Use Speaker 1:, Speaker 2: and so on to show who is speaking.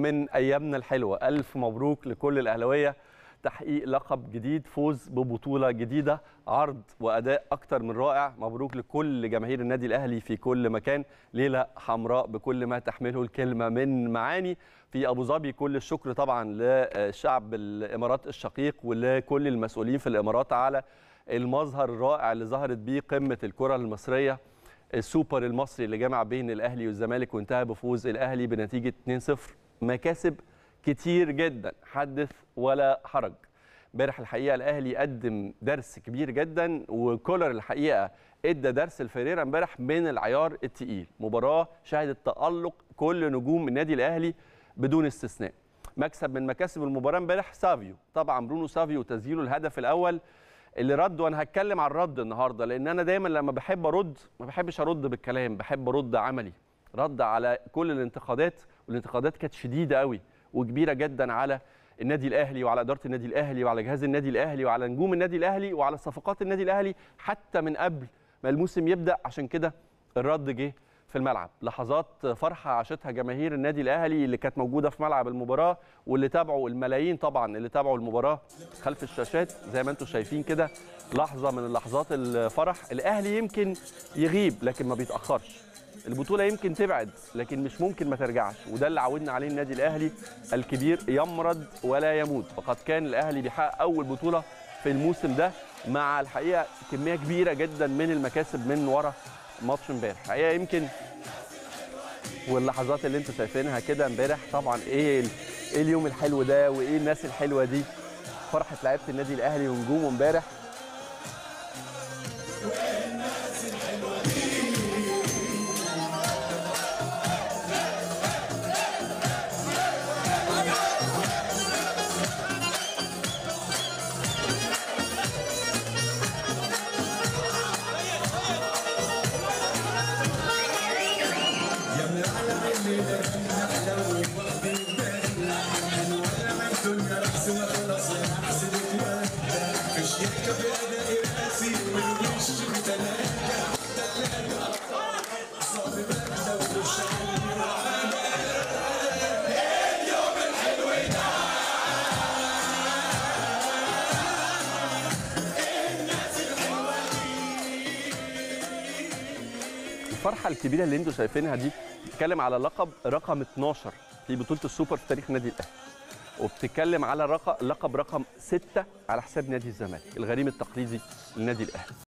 Speaker 1: من ايامنا الحلوه الف مبروك لكل الاهلاويه تحقيق لقب جديد فوز ببطوله جديده عرض واداء اكتر من رائع مبروك لكل جماهير النادي الاهلي في كل مكان ليله حمراء بكل ما تحمله الكلمه من معاني في ابو ظبي كل الشكر طبعا لشعب الامارات الشقيق ولكل المسؤولين في الامارات على المظهر الرائع اللي ظهرت بيه قمه الكره المصريه السوبر المصري اللي جمع بين الاهلي والزمالك وانتهى بفوز الاهلي بنتيجه 2-0 مكاسب كتير جدا حدث ولا حرج امبارح الحقيقه الاهلي قدم درس كبير جدا وكولر الحقيقه ادى درس الفريرة امبارح من العيار التقيل مباراه شهدت تالق كل نجوم النادي الاهلي بدون استثناء مكسب من مكاسب المباراه امبارح سافيو طبعا برونو سافيو تسجيله الهدف الاول اللي رد وانا هتكلم عن الرد النهارده لان انا دايما لما بحب ارد ما بحبش ارد بالكلام بحب ارد عملي رد على كل الانتقادات والانتقادات كانت شديده قوي وكبيره جدا على النادي الاهلي وعلى اداره النادي الاهلي وعلى جهاز النادي الاهلي وعلى نجوم النادي الاهلي وعلى صفقات النادي الاهلي حتى من قبل ما الموسم يبدا عشان كده الرد جه في الملعب لحظات فرحه عاشتها جماهير النادي الاهلي اللي كانت موجوده في ملعب المباراه واللي تابعوا الملايين طبعا اللي تابعوا المباراه خلف الشاشات زي ما انتم شايفين كده لحظه من لحظات الفرح الاهلي يمكن يغيب لكن ما بيتاخرش البطوله يمكن تبعد لكن مش ممكن ما ترجعش وده اللي عودنا عليه النادي الاهلي الكبير يمرض ولا يموت فقد كان الاهلي بيحقق اول بطوله في الموسم ده مع الحقيقه كميه كبيره جدا من المكاسب من ورا ماتش امبارح الحقيقه يمكن واللحظات اللي انتم شايفينها كده امبارح طبعا ايه ايه اليوم الحلو ده وايه الناس الحلوه دي فرحه لعيبه النادي الاهلي ونجومه امبارح الفرحه الكبيره اللي انتم شايفينها دي بتتكلم على لقب رقم 12 في بطوله السوبر في تاريخ النادي الاهلي وبتتكلم على رقم لقب رقم 6 على حساب نادي الزمالك الغريم التقليدي للنادي الاهلي